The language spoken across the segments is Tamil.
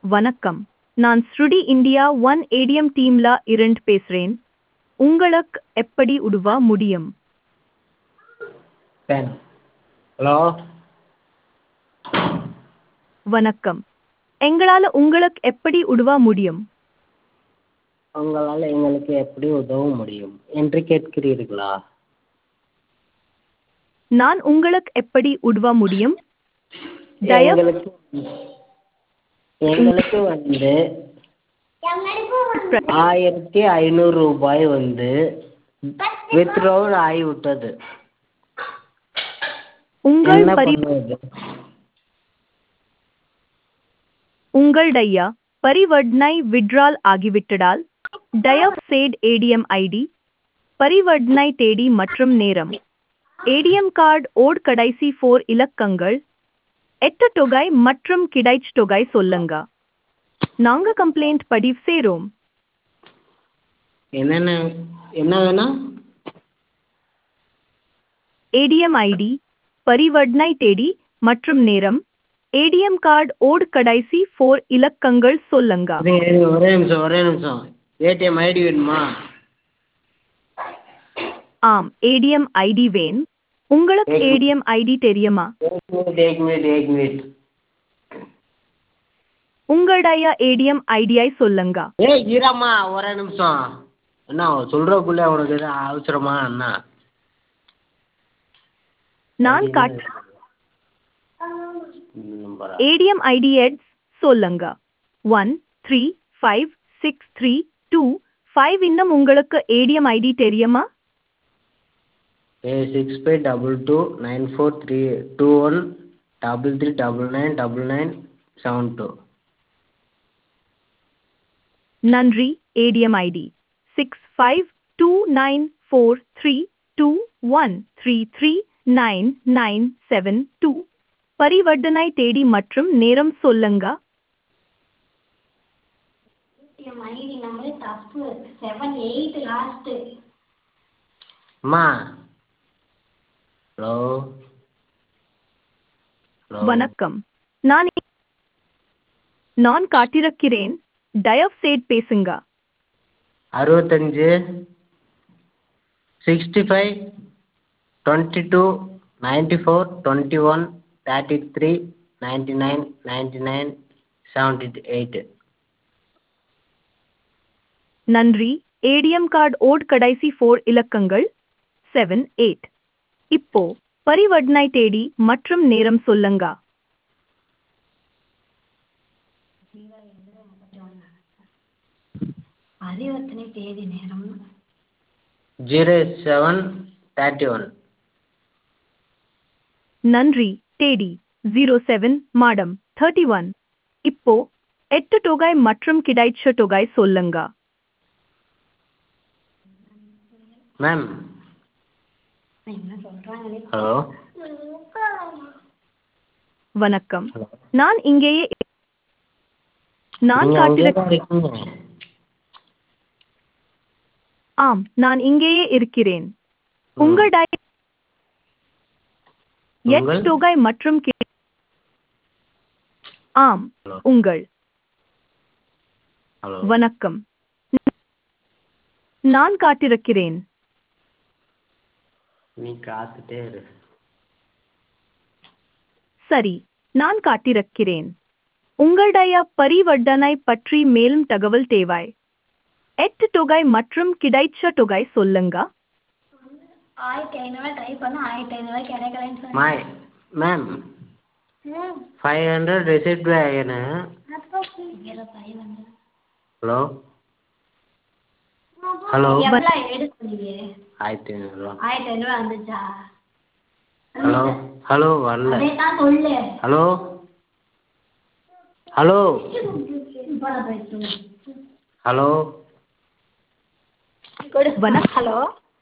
வணக்கம் நான் ஸ்ருடி இந்தியா ஒன் ஏடிஎம் டீம்ல இருந்து பேசுறேன் உங்களுக்கு எப்படி உதவ முடியும் டென் ஹலோ வணக்கம் எங்களால உங்களுக்கு எப்படி உதவ முடியும் உங்களால் எங்களுக்கு எப்படி உதவ முடியும் என்று கேட்கிறீர்களா நான் உங்களுக்கு எப்படி உதவ முடியும் தயவு எங்களுக்கு எங்களுக்கு வந்து ஆயிரத்தி ஐநூறு ரூபாய் வந்து வித்ட்ராவல் ஆகிவிட்டது உங்கள் என்ன பரி பண்ணுவது உங்களுடைய பரிவர்த்தனை விட்ரால் ஆகிவிட்டதால் தயவு செய்து ஏடிஎம் ஐடி பரிவர்த்தனை தேதி மற்றும் நேரம் ஏடிஎம் கார்டு ஓட் கடைசி ஃபோர் இலக்கங்கள் எட்டு தொகை மற்றும் கிடைச்ச தொகை சொல்லுங்க நாங்க கம்ப்ளைண்ட் பதிவு செய்றோம் என்னென்ன என்ன வேணும் ஏடிஎம் ஐடி பரிவர்த்தனை தேதி மற்றும் நேரம் ஏடிஎம் கார்டு ஓட் கடைசி ஃபோர் இலக்கங்கள் சொல்லுங்க இருங்க, இருங்க, ஒரே நிமிஷம் ஒரே நிமிஷம் ஏடிஎம் ஐடி வேணுமா ஆம் ஏடிஎம் ஐடி வேன் உங்களுக்கு ஏடிஎம் ஐடி தெரியுமா एक मिनट एक मिनट एक मिनट உங்களுடைய ஏடிஎம் ஐடியை சொல்லுங்க ஏய் ஈரம்மா ஒரே நிமிஷம் என்ன சொல்கிறக்குள்ளே உனக்கு எதுவும் அவசரமா என்ன நான் காட் நம்பரா ஏடிஎம் ஐடி எட்ஸ் சொல்லுங்க one three five six three two five இன்னும் உங்களுக்கு ஏடிஎம் ஐடி தெரியுமா ఏ six five double two nine four three two one double three double nine double nine seven two நன்றி ATM ID six five two nine four three two one three three nine nine seven two பரிவர்த்தனை தேதி மற்றும் நேரம் சொல்லுங்க என் ஐடி நம்பர் தப்பு செவன் எயிட் லாஸ்ட்டு அம்மா ஹலோ ஹலோ வணக்கம் நான் இ- நான் காட்டிருக்கிறேன் தயவு செய்து பேசுங்க அறுபத்தஞ்சு sixty five twenty two ninety four twenty one thirty three ninety nine ninety nine seventy eight நன்றி ஏடிஎம் கார்டு ஓட் கடைசி ஃபோர் இலக்கங்கள் செவன் எயிட் இப்போ பரிவர்த்தனை தேதி மற்றும் நேரம் சொல்லுங்க பரிவர்த்தனை தேதி நேரம் ஜீரோ செவன் தேர்ட்டி ஒன் நன்றி தேதி zero seven madam thirty one இப்போ எட்டு தொகை மற்றும் கிடைச்ச தொகை சொல்லுங்க மேம் என்ன சொல்கிறாங்களே ஹலோ வணக்கம் ஹலோ நான் இங்கேயே நான் நீங்கள் அங்கேயே காட்டிற தான் இருக்கீங்க ஆம் நான் இங்கேயே இருக்கிறேன் உங்களுடைய எட் உங்கள்? தொகை மற்றும் கி- ஆம் ஹலோ உங்கள் ஹலோ வணக்கம் நான் காட்டிருக்கிறேன் நீ காத்துட்டே இரு சரி நான் காட்டிருக்கிறேன் உங்களுடைய பரிவர்த்தனை பற்றி மேலும் தகவல் தேவை எட்டு தொகை மற்றும் கிடைச்ச தொகை சொல்லுங்க ஆயிரத்தி ஐநூறுவா ட்ரை பண்ணோம் ஆயிரத்தி ஐநூறுவா கிடைக்கலன்னு சொல்லி माय मैम फाइव हंड्रेड रिसीट भी आए ना இங்கே ஃபைவ் ஹண்ட்ரட் हेलो ஹலோ எவ்வளோ எடுக்க சொன்னீங்க ஆயிரத்தி ஐநூறுரூவா ஆயிரத்தி ஐநூறுவா வந்துச்சா ஹலோ ஹலோ வரல அதே தான் சொல்லு ஹலோ ஹலோ இப்போ நான் பேசுகிறேன் ஹலோ வணக்கம். Hello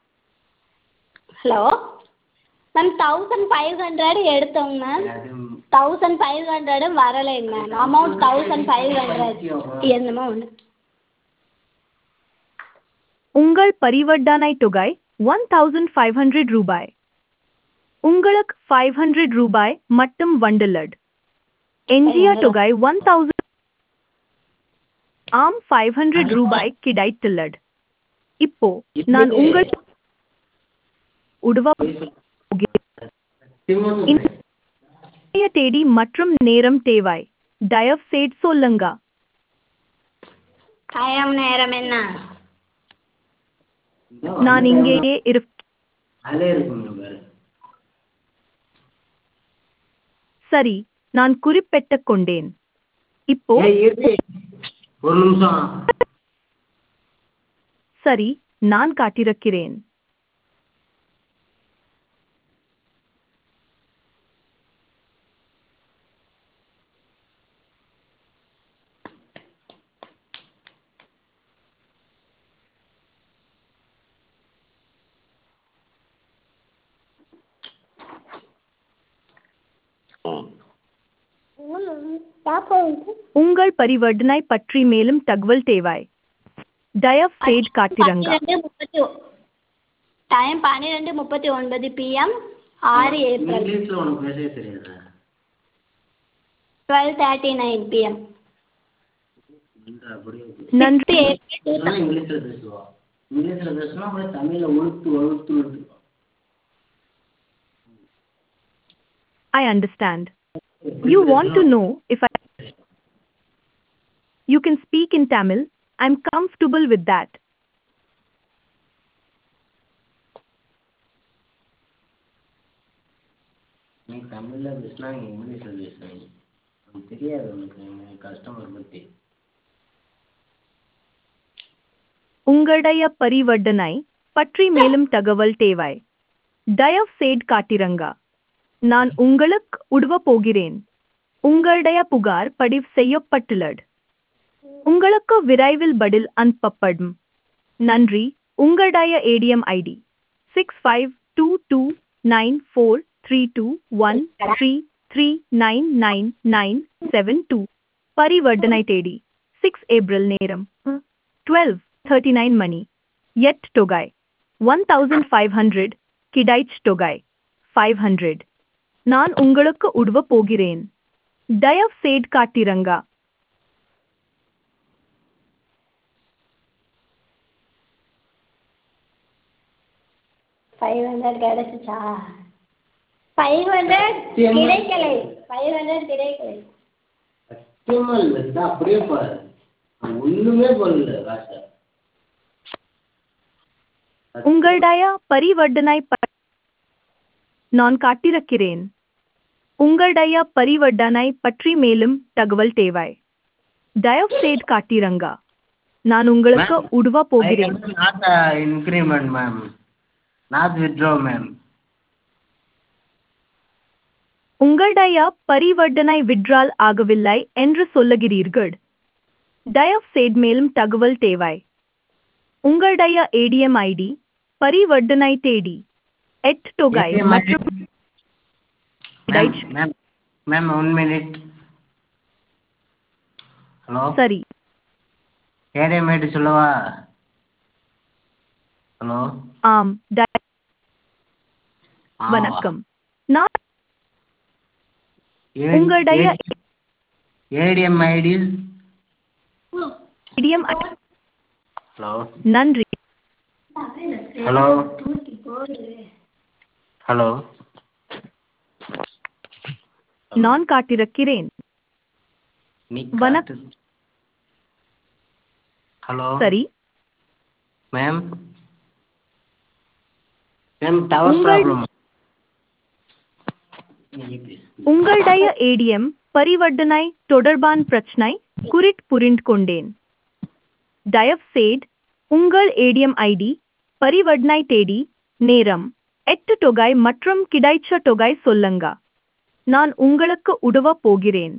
hello ma'am thousand five hundred எடுத்தோங்க மேம் தௌசண்ட் ஃபைவ் ஹண்ட்ரடும் வரலைங்க ma'am amount thousand five hundred என்னமோ ஒன்று உங்கள் பரிவர்த்தனை தொகை ஒன் தௌசண்ட் ஃபைவ் ஹண்ட்ரட் ரூபாய் உங்களுக்கு ஃபைவ் ஹண்ட்ரட் ரூபாய் மட்டும் வந்துள்ளது எஞ்சிய தொகை ஒன் தௌசண்ட் ஆம் ஃபைவ் ஹண்ட்ரட் ரூபாய் கிடைத்துள்ளது இப்போ நான் உங்கள் உடுவ இன்றைய தேதி மற்றும் நேரம் தேவை தயவு செய்து சொல்லுங்க டைம் நேரம் என்ன நான் இங்கேயே இரு அதிலே இருக்குங்க பாரு சரி நான் குறிப்பிட்டுக் கொண்டேன் இப்போ ஏய் இரு ஒரு நிமிஷம் சரி நான் காட்டிருக்கிறேன் உங்கள் பரிவர்த்தனை பற்றி மேலும் தகவல் தேவை தயவு செய்து காட்டிருங்க பன்னிரெண்டு முப்பத்தி டைம் பன்னிரெண்டு முப்பத்தி ஒன்பது பிஎம் ஆறு ஏப்ரல் இங்கிலீஷ்ல உனக்கு பேசவே தெரியாதா டுவெல் தேர்ட்டி நைன் பிஎம் இந்த அப்படியே நன்றி ஏப்ரல் டூ இதெல்லாம் இங்கிலீஷ்ல பேசுவா இங்கிலீஷ்ல பேசினா அப்படியே தமிழ்ல உழுத்து உழுத்து உழுத்து I understand. You want to know if I. You can speak in Tamil. I'm comfortable with that. நீ தமிழ்ல பேசினா நீ இங்கிலீஷ்ல பேசுறீங்க உனக்கு தெரியாது உனக்கு கஸ்டமர் பத்தி உங்களுடைய பரிவர்த்தனை பற்றி மேலும் தகவல் தேவை தயவு செய்து காட்டிருங்க நான் உங்களுக்கு உதவ போகிறேன் உங்களுடைய புகார் பதிவு செய்யப்பட்டுள்ளது உங்களுக்கு விரைவில் பதில் அனுப்பப்படும் நன்றி உங்களுடைய ATM ID six five two two nine four three two one three three nine nine nine seven two பரிவர்த்தனை தேதி சிக்ஸ் ஏப்ரல் நேரம் டுவெல் தேர்ட்டி நைன் மணி எட் தொகாய் ஒன் தௌசண்ட் ஃபைவ் ஹண்ட்ரட் கிடைச் தொகாய் ஃபைவ் ஹண்ட்ரட் நான் உங்களுக்கு உதவ போகிறேன் தயவு செய்து காட்டிரங்க ஃபைவ் ஹண்ட்ரட் கிடைச்சிச்சா ஃபைவ் ஹண்ட்ரட் கிடைக்கலை ஃபைவ் ஹண்ட்ரட் கிடைக்கலை சத்தியமா இல்லை இதா அப்படியே பாரு நான் ஒண்ணுமே பண்ணல காசை உங்களுடைய பரிவர்த்தனை ப- நான் காட்டிருக்கிறேன் உங்களுடைய பரிவர்த்தனை பற்றி மேலும் தகவல் தேவை தயவு செய்து காட்டிரங்க நான் உங்களுக்கு Ma'am, உதவ I போகிறேன் cannot not uh, increment, ma'am. Not withdraw, ma'am. உங்களுடைய பரிவர்த்தனை விட்ரால் ஆகவில்லை என்று சொல்லுகிறீர்கள் தயவு செய்து மேலும் தகவல் தேவை உங்களுடைய ஏடிஎம் ஐடி பரிவர்த்தனை தேதி எட் தொகை ATM மற்றும் Ma'am, Right. ma'am, ma'am, one minute. Hello சரி ஏடிஎம் ஐடி சொல்லவா ஹலோ ஆம் த- வணக்கம் நான் உங்களுடைய ஏடிஎம் ஐடி ஏடிஎம் ஹலோ நன்றி ஹலோ ஹலோ நான் காட்டிருக்கிறேன் நீ வணக்- காட்டு. ஹலோ சரி மேம் மேம் டவர் உங்கள்- ப்ராப்ளம் உங்களுடைய ஏடிஎம் பரிவர்த்தனை தொடர்பான பிரச்சனை குறித்து புரிந்து கொண்டேன் தயவு செய்து உங்கள் ஏடிஎம் ஐடி பரிவர்த்தனை தேதி நேரம் எட்டு தொகை மற்றும் கிடைச்ச தொகை சொல்லுங்க நான் உங்களுக்கு உதவ போகிறேன்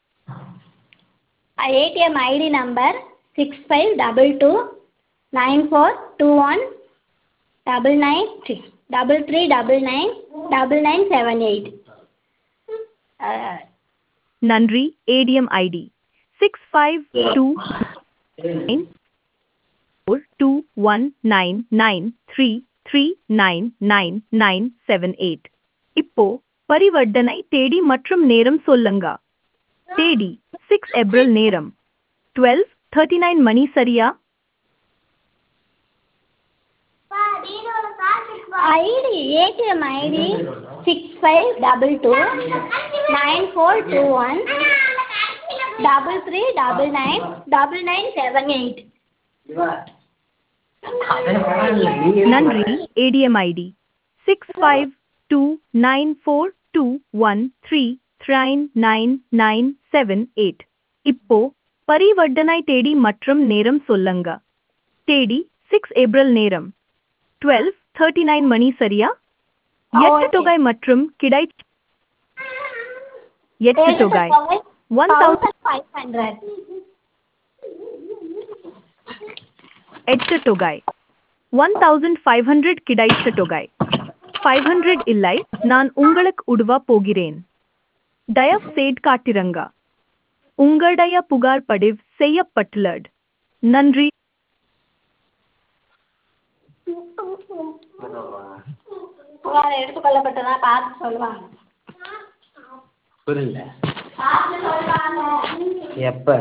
ATM ID number six five double two nine four two one double nine double three double nine double nine seven eight நன்றி ATM ID six five two nine four two one nine nine three three nine nine nine seven eight இப்போ பரிவர்த்தனை தேதி மற்றும் நேரம் சொல்லுங்க தேதி சிக்ஸ் ஏப்ரல் நேரம் டுவெல் தேர்ட்டி நைன் மணி சரியா ID ATM ID six five double two nine four two one double three double nine double nine seven eight நன்றி ATM ID six five two nine four two one three nine nine nine seven eight இப்போ பரிவர்த்தனை தேதி மற்றும் நேரம் சொல்லுங்க தேதி சிக்ஸ் ஏப்ரல் நேரம் டுவெல் தேர்ட்டி நைன் மணி சரியா எட்டு தொகை மற்றும் கிடை எட்டு தொகை ஒன் தௌசண்ட் ஃபைவ் ஹண்ட்ரட் எட்டு தொகை ஒன் தௌசண்ட் ஃபைவ் ஹண்ட்ரட் கிடைத்த தொகை ஃபைவ் ஹண்ட்ரட் இல்லை நான் உங்களுக்கு உடுவா போகிறேன் தயவு செய்து காட்டிரங்க உங்களுடைய புகார் பதிவு செய்யப்பட்டுள்ளது நன்றி புகார் எடுத்துக்கொள்ளப்பட்டதா பார்த்து சொல்லுவாங்க புரியல பார்த்து சொல்லுவாங்க எப்போ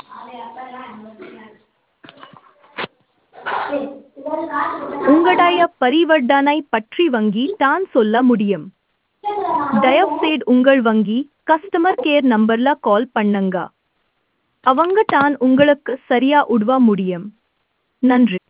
உங்களுடைய பரிவர்த்தனை பற்றி வங்கி தான் சொல்ல முடியும் தயவு செய்து உங்கள் வங்கி கஸ்டமர் கேர் நம்பர்ல கால் பண்ணுங்க அவங்க தான் உங்களுக்கு சரியா உடுவா முடியும் நன்றி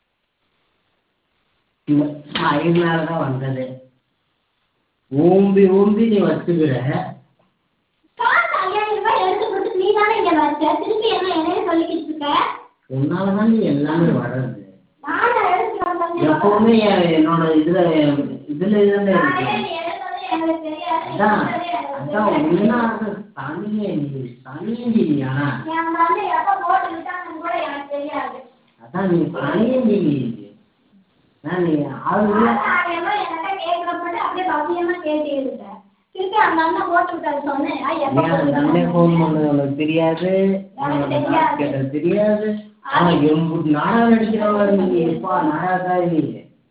அதனால தான் வந்தது ஊம்பி ஊம்பி நீ வச்சுக்கிற காசு ஐயாயிரம் ரூபாய் எடுத்து கொடுத்து நீ தானே இங்க வச்ச திருப்பி என்ன என்னைய சொல்லிக்கிட்டு இருக்க உன்னால தான் நீ எல்லாமே வர்றது நானே எடுத்து வந்தேன் எப்பவுமே என் என்னோட இதுல இதுல இதுல இருக்கு எனக்கு தெரியாது அதான் அதான் உன்னா தனியே நீ தனியஞ்சி நீ ஆனா என் வந்து எப்ப போட்டு விட்டாங்கன்னு கூட எனக்கு தெரியாது அதான் நீ தனியஞ்சி நீ நான் நீ ஆளுங்க ஆயிரம் ரூபாய் என்கிட்ட கேட்கறப்பட்டு அப்படியே பவ்யமா கேட்டு இருக்க திருப்பி அந்த அண்ணன் போட்டு விட்டாரு சொன்னேன் ஆ, எப்ப ஏன் போட்டு அந்த அண்ணன் விட்டாங்க? ஃபோன் பண்ணது உனக்கு தெரியாது அவனோட காசு கேட்டது தெரியாது அவன் எம்புட்டு நாடகம் நடிக்கிறவங்க நீ எப்பா நாடகக்காரி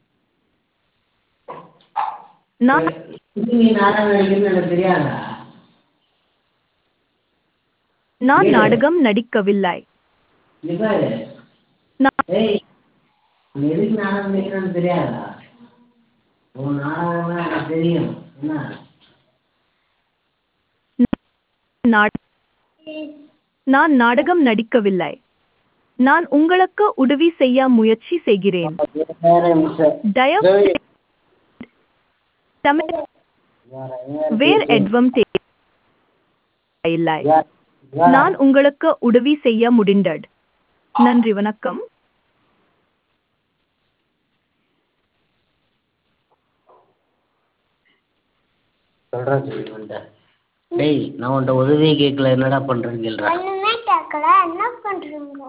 நான் நீ நாடகம் நடிக்கிறன்னு எனக்கு தெரியாதா நான் நாடகம் நடிக்கவில்லை நீ பாரு நான் ஏய் நீ எதுக்கு நாடகம் நடிக்கிறன்னு தெரியாதா உன் நாடகம்லாம் எனக்கு தெரியும் என்ன நாட- நான் நாடகம் நடிக்கவில்லை நான் உங்களுக்கு உதவி செய்ய முயற்சி செய்கிறேன் வேற நிமிஷம் தயவு செய்து தமிழ் வேர் எதுவும் இல்லை நான் உங்களுக்கு உதவி செய்ய முடிந்தது நன்றி வணக்கம் சொல்றேன் சொல்லி வந்தேன் டேய் நான் உன்கிட்ட உதவியே கேட்கல என்னடா பண்றேன்னு கேள்றா ஒண்ணுமே கேட்கல என்ன பண்றீங்க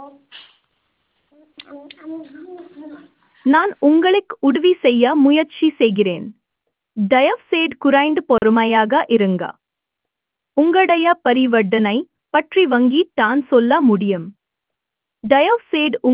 நான் உங்களுக்கு உதவி செய்ய முயற்சி செய்கிறேன் தயவு செய்து குறைந்து பொறுமையாக இருங்க உங்களுடைய பரிவர்த்தனை பற்றி வங்கி தான் சொல்ல முடியும் தயவு செய்து